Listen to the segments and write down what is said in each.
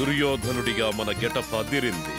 దుర్యోధనుడిగా మన గెటప్ అదిరింది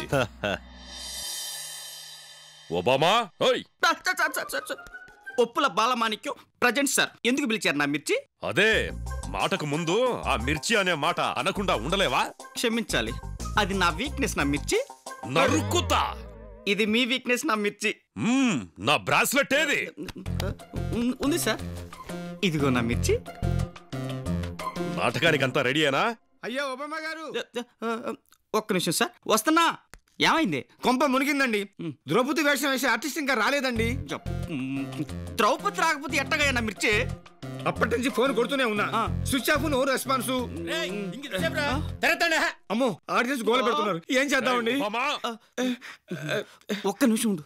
ఒబామా ఓయ్ sir, sir, sir, sir, sir, sir. Oppula Balamanikyam present sir ఎందుకు పిలిచారు నా మిర్చి అదే మాటకు ముందు ఆ మిర్చి అనే మాట అనకుండా ఉండలేవా క్షమించాలి అది నా వీక్నెస్ నా మిర్చి నరుకుతా ఇది మీ వీక్నెస్ నా మిర్చి మ్మ్, నా బ్రాస్లెట్ ఏది ఉం- ఉంది సార్ ఇదిగో నా మిర్చి నాటకానికి అంతా రెడీయేనా అయ్యా ఒబామా గారు ఒక్క నిమిషం సార్ వస్తున్నా ఏమైంది కొంప మునిగిందండి ద్రౌపది వేషం వేసే ఆర్టిస్ట్ ఇంకా రాలేదండి జప్. ఉం, ద్రౌపది రాకపోతే ఎట్టగా నా మిర్చి అప్పటి నుంచి ఫోన్ కొడుతూనే ఉన్నా ఆ. స్విచ్ ఆఫ్ నో రెస్పాన్స్ అమ్మో ఆడియన్స్ గోల పెడుతున్నారు ఏం చేద్దామండి ఒబామా, ఒక్క నిమిషం ఉండు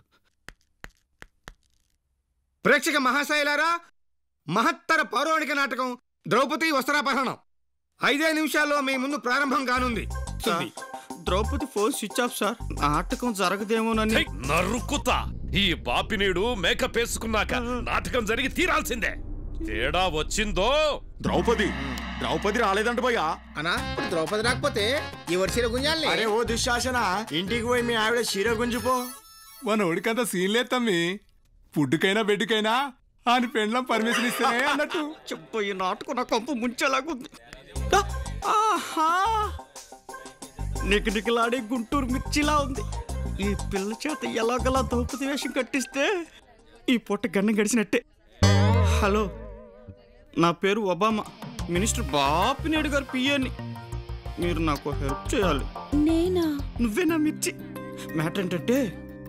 ప్రేక్షక మహాశైలారా మహత్తర పౌరాణిక నాటకం ద్రౌపది వస్త్రాపహరణం ఐదే నిమిషాల్లో మీ ముందు ప్రారంభం కానుంది sir, Draupadi phone switch off sir నాటకం జరగదేమోనని హై, నరుకుతా ఈ బాపినీడు మేకప్ వేసుకున్నాక నాటకం జరిగి తీరాల్సిందే తేడా వచ్చిందో ద్రౌపది ద్రౌపది రాలేదంట భయ్యా అనా ద్రౌపది రాకపోతే ఈ వర్షీల గుంజాలి అరే ఓ దుశ్శాసన ఇంటికి పోయి మీ ఆవిడ చీర గుంజిపో మన ఓడికంత సీన్ లేదు తమ్మి ఫుడ్కైనా బెడ్కైనా అని పెండ్లం పర్మిషన్ ఇస్తేనే అన్నట్టు చెప్పు ఈ నాటకం నా కంపు ముంచేలాగుంది ఆ, ఆహా నికనికలాడే గుంటూరు మిర్చిలా ఉంది ఈ పిల్ల చేత ఎలాగలా ద్రౌపది వేషం కట్టిస్తే ఈ పూట గన్న గడిచినట్టే హలో నా పేరు ఒబామా మినిస్టర్ బాపినేడు గారు పిఏని మీరు నాకు హెల్ప్ చేయాలి నేనా నువ్వే నా మిర్చి మ్యాటర్ ఏంటంటే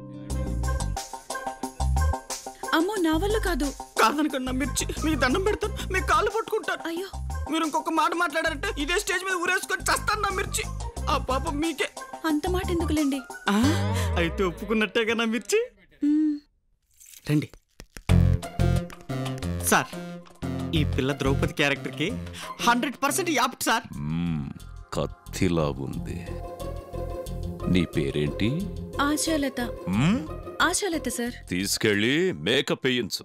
అమ్మో నా వల్ల కాదు కాదనకండి నా మిర్చి మీకు దండం పెడతాను మీకు కాళ్ళు పట్టుకుంటాను అయ్యో మీరు ఇంకొక మాట మాట్లాడారంటే ఇదే స్టేజ్ మీద ఊరేసుకొని చస్తాను నా మిర్చి ఆ పాపం మీకే అంత మాట ఎందుకులేండి ఆ, అయితే ఒప్పుకున్నట్టేగా నా మిర్చి మ్మ్. రండి సార్ ఈ పిల్ల ద్రౌపది క్యారెక్టర్కి హండ్రెడ్ పర్సెంట్ యాప్ట్ సార్ మ్మ్, కత్తిలా ఉంది నీ పేరేంటి ఆశాలత మ్మ్? ఆశాలత సార్ తీసుకెళ్ళి మేకప్ వేయించు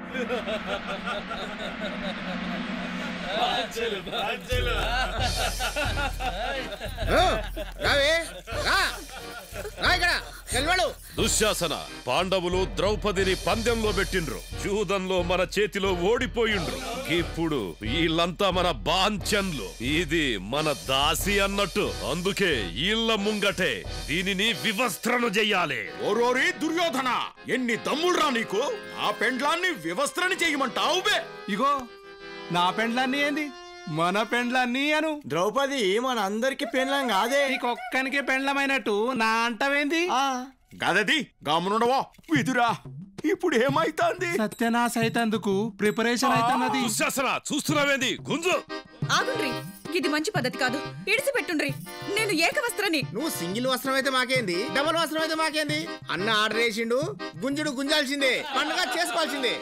రావే రా రా ఇక్కడ నిలబడు దుశ్శాసన పాండవులు ద్రౌపదిని పందెంలో పెట్టిండ్రు జూదంలో మన చేతిలో ఓడిపోయిండ్రు ఇప్పుడు వీళ్ళంతా మన బాంచన్లు ఇది మన దాసి అన్నట్టు అందుకే వీళ్ళ ముంగటే దీనిని వివస్త్రను చెయ్యాలి ఓరోరి దుర్యోధన ఎన్ని దమ్ముడురా నీకు ఆ పెండ్లాన్ని వ్యవస్థని చేయమంటావు బే ఇగో నా పెండ్లాన్ని ఏంది మన పెండ్లాన్ని అను ద్రౌపది మన అందరికి పెండ్లం కాదే నీకొక్కనికే పెండ్లమైనట్టు నా అంటవేంది గదది గమనుండవో విదురా ఇప్పుడు ఏమైతాంది సత్యనాశ అయితందుకు ప్రిపరేషన్ అయితున్నది దుశ్శాసన చూస్తున్నావేంది గుంజు ఆగుండ్రి ఇది మంచి పద్ధతి కాదు ఇడిసి పెట్టుండ్రి నేను ఏకవస్త్రని నువ్వు సింగిల్ వస్త్రం అయితే మాకేంది డబల్ వస్త్రం అయితే మాకేంది అన్న ఆర్డర్ వేసిండు గుంజుడు గుంజాల్సిందే పండుగ చేసుకోవాల్సిందే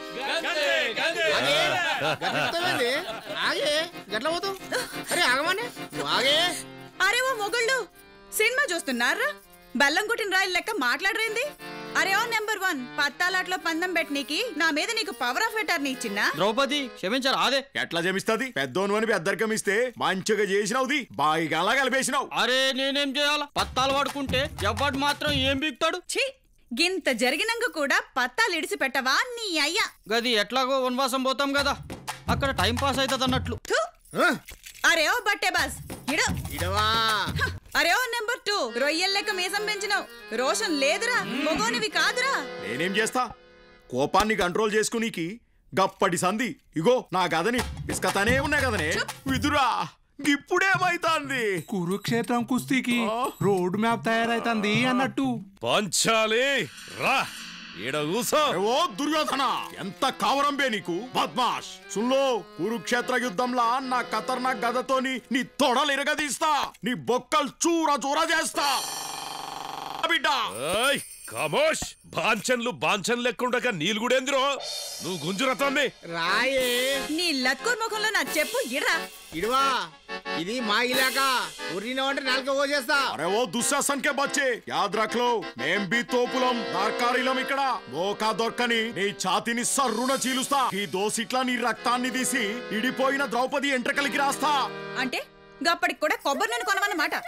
ఆగే గట్లపోతావేంది? ఆగే గట్ల పోతావు అరే ఆగమని ఆగే అరే ఓ మొగుళ్ళు సినిమా చూస్తున్నారా బెల్లం కొట్టిన రాయలు లెక్క మాట్లాడరేంది అరే ఓ నెంబర్ వన్ పత్తాలాట్లో పందెం పెట్టనీకి నా మీద నీకు పవర్ ఆఫ్ అటార్నీ ఇచ్చిందా ద్రౌపది క్షమించారు అదే ఎట్లా జమిస్తది పెద్దోను అని పెద్దరికం ఇస్తే మంచిగా చేసినావుది బాయిగా కలిపేసినావు అరే నేనేం చేయాలా పత్తాలు పడుకుంటే ఎవడు మాత్రం ఏం బిగుతాడు ఛీ గింత జరిగినంక కూడా పత్తాలు ఇడిసి పెట్టవా నీ అయ్యా గది ఎట్లాగో వనవాసం పోతాం కదా అక్కడ టైం పాస్ అవుతుంది అన్నట్లు థు. ఆ, అరే ఓ బట్టే బాస్ ఇడు ఇడవా హ, అరే ఓ నెంబర్ టూ రొయ్యల లెక్క మీసం పెంచినావు రోషన్ లేదురా మొగోనివి కాదురా నేనేం చేస్తా కోపాన్ని కంట్రోల్ చేసుకునికి గప్పటి సంధి ఇగో నా గదని ఇసుకతానే ఉన్నా కదనే విదురా ఇప్పుడేమైతాంది కురుక్షేత్రం కుస్తీకి రోడ్ మ్యాప్ తయారైతుంది అన్నట్టు పంచాలి రా ఈడ కూసో ఓ దుర్యోధన ఎంత కావరం బే నీకు బద్మాష్ సుల్లో కురుక్షేత్ర యుద్ధంలా నా ఖతర్నాక్ గదతోని నీ తొడలు ఇరగదీస్తా నీ బొక్కలు చూర చూర చేస్తా బిడ్డ ఏయ్, ఖమోష్ బాంచన్లు బాంచన్ లెక్కుండగా నీళ్ళు గుడేందిరో నువ్వు గుంజురా తమ్మి రాయే నీ లక్కూర్ ముఖంలో నా చెప్పు ఇడ్రా ఇడవా ఇది మా ఇలాకా ఉర్రినావంటే నాలుక కోసేస్తా అరే ఓ దుశ్శాసన్ కే బచ్చే యాద్ రఖ్లో మేం బి తోపులం దార్కారిలం ఇక్కడ మోకా దొరకని నీ ఛాతిని సర్రున చీలుస్తా ఈ దోసిట్లా నీ రక్తాన్ని తీసి ఇడిపోయిన ద్రౌపది ఎంట్రకలికి రాస్తా అంటే గప్పటికి కూడా కొబ్బరి నూనె కొనమన్నమాట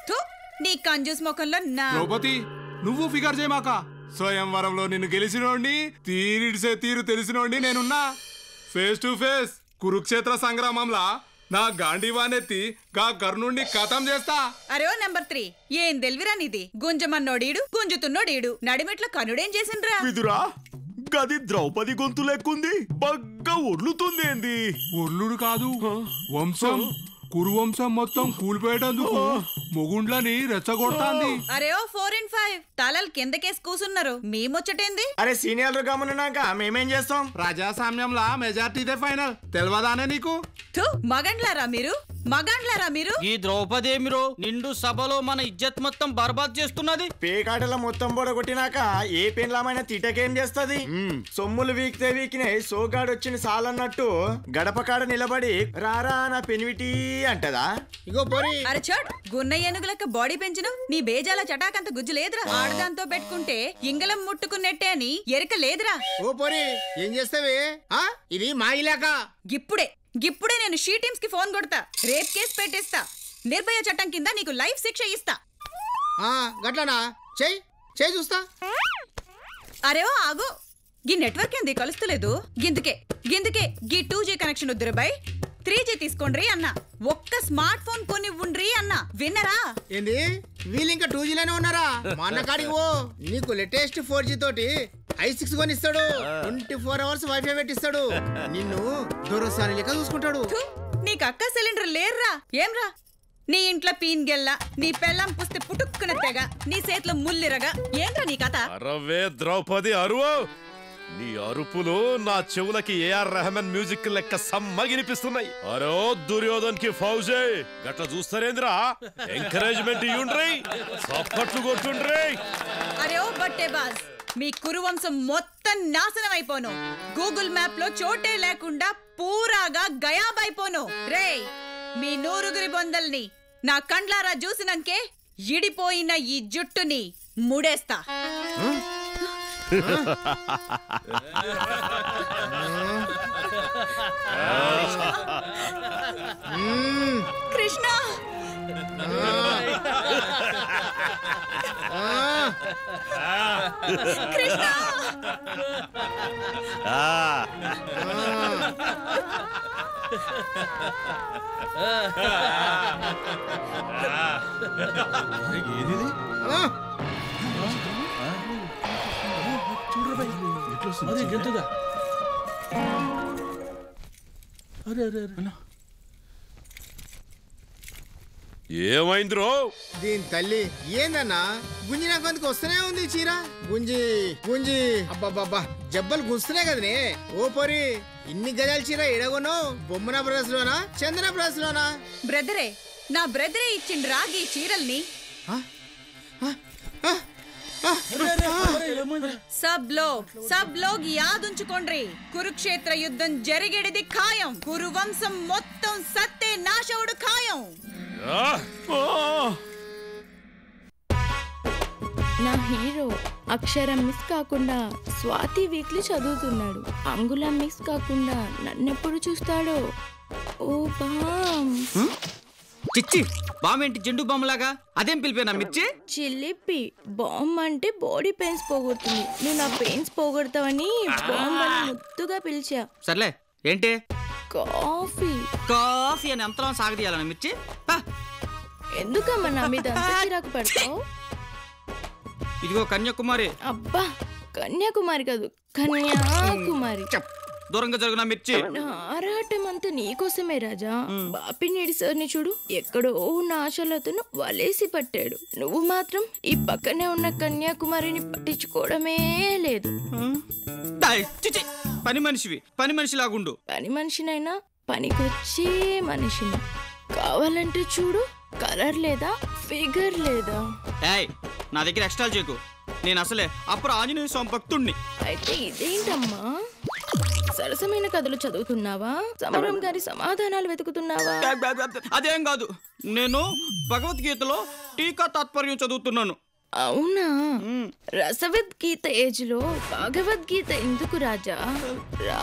థు, నీ కంజూస్ ముఖంలో నా ద్రౌపది నువ్వు ఫిగర్ చేయమాక స్వయంవరంలో నిన్ను గెలిచినోడిని తీరిడిసే తీరు తెలిసినోడిని నేనున్నా ఫేస్ టు ఫేస్ కురుక్షేత్ర సంగ్రామంలా నా గాంధీవానెత్తి గా కర్ణుండి కథం చేస్తా అరే ఓ నెంబర్ త్రీ ఏం తెలివిరా నీది గుంజమన్నోడీడు గుంజుతున్నోడీడు నడిమిట్లో కనుడేం చేసిండ్రా విదురా గది ద్రౌపది గొంతు లెక్కుంది బగ్గా ఒర్లుతుంది ఏంది ఒర్లుడు కాదు వంశం కురువంశం మొత్తం కూలిపోయేటందుకు మొగుండ్లని రెచ్చగొడతాంది అరే ఓ ఫోర్ అండ్ ఫైవ్ తలలు కిందకేసి కూసున్నారు మీ ముచ్చటేంది అరే సీనియర్లు గమనినాక మేమేం చేస్తాం ప్రజాస్వామ్యంలా మెజార్టీదే ఫైనల్ తెలియదానే నీకు థు, మగండ్లారా మీరు మగండ్లారా మీరు ఈ ద్రౌపదేమిరో నిండు సభలో మన ఇజ్జత్ మొత్తం బర్బాద్ చేస్తున్నది పేకాటల మొత్తం పొడగొట్టినాక ఏ పెన్లామైన తిటకేం చేస్తది సొమ్ములు వీక్తే వీకినే సోగాడు వచ్చిన సాలన్నట్టు గడప కాడ నిలబడి రారా నా పెనివిటి అంటదా ఇగో పోరి అరే చోట్ గున్న ఏనుగులక్క బాడీ పెంచును నీ బేజాల చటాకంత గుజ్జు లేదురా ఆడదాంతో పెట్టుకుంటే ఇంగలం ముట్టుకున్నట్టే అని ఎరక లేదురా ఓ పోరి ఏం చేస్తావే ఆ ఇది మా ఇలాకా గిప్పుడే గిప్పుడే నేను షీ టీమ్స్ కి ఫోన్ కొడతా రేప్ కేసు పెట్టేస్తా నిర్భయ చట్టం కింద నీకు లైఫ్ శిక్ష ఇస్తా ఆ గట్లనా చెయ్యి చెయ్యి చూస్తా అరే ఓ ఆగు గీ నెట్వర్క్ ఏంది కలుస్తలేదు గిందుకే గిందుకే గీ టూ జీ కనెక్షన్ వద్దురు బై త్రీ జీ తీసుకోండ్రి అన్న ఒక్క స్మార్ట్ ఫోన్ కొని ఉండ్రి అన్న విన్నరా ఏంది వీళ్ళు ఇంకా టూ జీలోనే ఉన్నారా మా అన్న కాడికి ఓ నీకు లేటెస్ట్ ఫోర్ జీ తోటి ఐ సిక్స్ కొని ఇస్తాడు ట్వంటీ ఫోర్ అవర్స్ వైఫై పెట్టిస్తాడు నిన్ను దూరసారి లెక్క చూసుకుంటాడు థు, నీకు అక్క సిలిండర్ లేర్రా ఏమ్రా నీ ఇంట్లో పీన్ గెల్ల నీ పెళ్ళం పుస్తే పుట్టుక్కున తెగ నీ చేతిలో ముల్లిరగా ఏంట్రా నీ కథ అరవే ద్రౌపది అరువు నీ అరుపులు నా చెవులకి ఏఆర్ రెహమాన్ మ్యూజిక్ లెక్క సమ్మగినిపిస్తున్నాయి అరో దుర్యోధన్ కి ఫౌజే గట్ల చూస్తారేంద్రా ఎంకరేజ్మెంట్ ఇయ్యుండ్రి చప్పట్లు కొట్టుండ్రి అరే ఓ బట్టే బాస్ మీ కురువంశం మొత్తం నాశనం అయిపోను గూగుల్ మ్యాప్ లో చోటే లేకుండా పూరాగా గయాబైపోను రేయ్ మీ నూరుగురి బొందల్ని నా కండ్లారా చూసినంకే ఇడిపోయిన ఈ జుట్టుని ముడేస్తా కృష్ణ కృష్ణ ఏమైందిరో దీని తల్లి ఏందన్నా గుంజి నాకు అందుకు వస్తూనే ఉంది ఈ చీర గుంజి గుంజి అబ్బాబ్బా జబ్బలు గుంస్తున్నాయి కదనే ఓ పొరి ఇన్ని గజాల చీర ఎడగొను బొమ్మన బ్రదర్స్ లోనా చందన బ్రదర్స్ లోనా బ్రదరే నా బ్రదరే ఇచ్చిండు రాగి చీరల్ని సబ్ లోగ్ సబ్ లోగ్ యాదుంచుకోండ్రి కురుక్షేత్ర యుద్ధం జరిగేది ఖాయం కురు వంశం మొత్తం సత్తే నాశవుడు ఖాయం ఆ! నా హీరో అక్షరం మిస్ కాకుండా స్వాతి వీక్లీ చదువుతున్నాడు అంగుళం మిస్ కాకుండా నన్నెప్పుడు చూస్తాడో ఓ బామ్ చిచ్చి బామేంటి జెండు బామ్మలాగా అదేం పిలిపేనా మిర్చి చిల్లిపి బాంబ్ అంటే బాడీ పెయిన్స్ పోగొడుతుంది నువ్వు నా పెయిన్స్ పోగొడతావని బాంబ్ అని ముద్దుగా పిలిచా సర్లే ఏంటి కాఫీ కాఫీ అని అంతలో సాగదీయాలన్న మిర్చి పా. ఎందుకమ్మా నా మీద అంత చిరాకు పడతావు ఇదిగో కన్యాకుమారి అబ్బా కన్యాకుమారి కాదు కన్యాకుమారి చెప్ దూరంగా జరుగున మిర్చి నా ఆరాటం అంతా నీకోసమే రాజా బాపినేడి సార్ని చూడు ఎక్కడో ఉన్న ఆశలతను వలేసి పట్టాడు నువ్వు మాత్రం ఈ పక్కనే ఉన్న కన్యాకుమారిని పట్టించుకోవడమే లేదు డాయ్, చిచి పని మనిషివి పని మనిషిలాగుండు పని మనిషినైనా పనికొచ్చే మనిషిని కావాలంటే చూడు కలర్ లేదా ఫిగర్ లేదా ఏయ్ నా దగ్గర ఎక్స్ట్రా చేయకు నేను అసలే అప్పుడు ఆంజనేయ స్వామి భక్తుణ్ణి అయితే ఇదేంటమ్మా సరసమైన కథలు చదువుతున్నావా సమరం గారి సమాధానాలు వెతుకుతున్నావా అదేం కాదు నేను భగవద్గీతలో టీకా తాత్పర్యం చదువుతున్నాను అవునా రసవద్గీత ఏజ్ లో భగవద్గీత ఎందుకు రాజా రా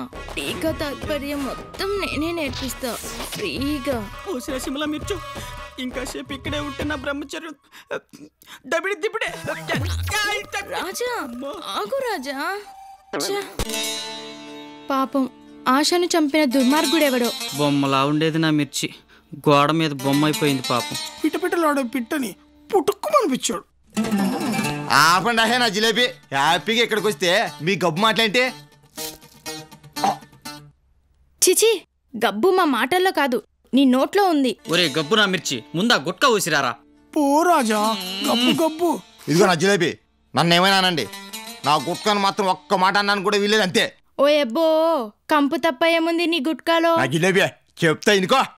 టీకా తాత్పర్యం మొత్తం నేనే నేర్పిస్తా ఫ్రీగా ఓ శిమల మిర్చు ఇంకా సేపు ఇక్కడే ఉంటే నా బ్రహ్మచర్యం దబిడి దిబిడే రాజా ఆగు రాజా ఛ! పాపం ఆశను చంపిన దుర్మార్గుడెవడో బొమ్మలా ఉండేది నా మిర్చి గోడ మీద బొమ్మ అయిపోయింది పాపం పిటపిటలాడే పిట్టని పుట్టుక్కుమనిపించాడు ఆపండి అహే నా జిలేబీ హ్యాపీగా ఇక్కడికి వస్తే మీ గబ్బు మాటలేంటి చిచి గబ్బు మా మాటల్లో కాదు నీ నోట్లో ఉంది ఒరే గబ్బు నా మిర్చి ముందా గుట్కా ఊసిరారా పో రాజా గబ్బు గబ్బు ఇదిగో నా జిలేబీ నన్ను ఏమైనానండి నా గుట్కాను మాత్రం ఒక్క మాట అన్నాను కూడా వీలేదు అంతే ఓ ఎబ్బో కంపు తప్ప ఏముంది నీ గుట్కాలో నా జిలేబీ చెప్తా ఇనుకో